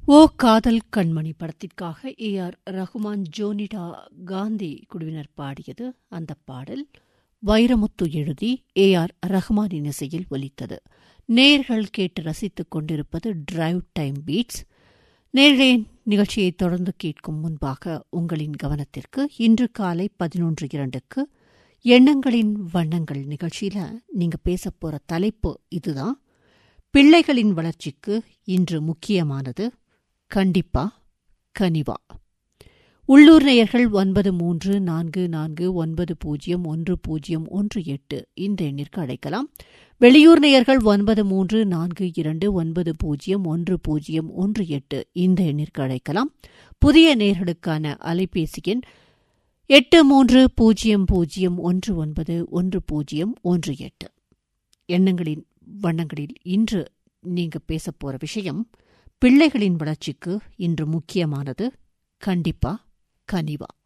ஓ காதல் கண்மணி படத்திற்காக A R Rahman Jonita Gandhi குழுவினர் பாடியது அந்த பாடல் வைரமுத்து எழுதி ஏ ஆர் ரஹ்மானின் இசையில் ஒலித்தது நேர்கள் கேட்டு ரசித்துக் கொண்டிருப்பது டிரைவ் டைம் பீட்ஸ் நேர்களே நிகழ்ச்சியை தொடர்ந்து கேட்கும் முன்பாக உங்களின் கவனத்திற்கு இன்று காலை பதினொன்று இரண்டுக்கு எண்ணங்களின் வண்ணங்கள் நிகழ்ச்சியில நீங்க பேசப் போற தலைப்பு இதுதான் பிள்ளைகளின் வளர்ச்சிக்கு இன்று முக்கியமானது கண்டிப்பா கனிவா உள்ளூர் நேயர்கள் ஒன்பது மூன்று நான்கு நான்கு ஒன்பது பூஜ்ஜியம் ஒன்று பூஜ்ஜியம் ஒன்று எட்டு இந்த எண்ணிற்கு அழைக்கலாம் வெளியூர் நேயர்கள் ஒன்பது மூன்று நான்கு இரண்டு ஒன்பது பூஜ்ஜியம் ஒன்று பூஜ்ஜியம் ஒன்று எட்டு இந்த எண்ணிற்கு அழைக்கலாம் புதிய நேயர்களுக்கான அலைபேசி எண் எட்டு மூன்று பூஜ்ஜியம் பூஜ்ஜியம் ஒன்று ஒன்பது ஒன்று பூஜ்ஜியம் ஒன்று எட்டு எண்ணங்களின் வண்ணங்களில் இன்று நீங்க பேசப் போற விஷயம் பிள்ளைகளின் வளர்ச்சிக்கு இன்று முக்கியமானது கண்டிப்பா கனிவா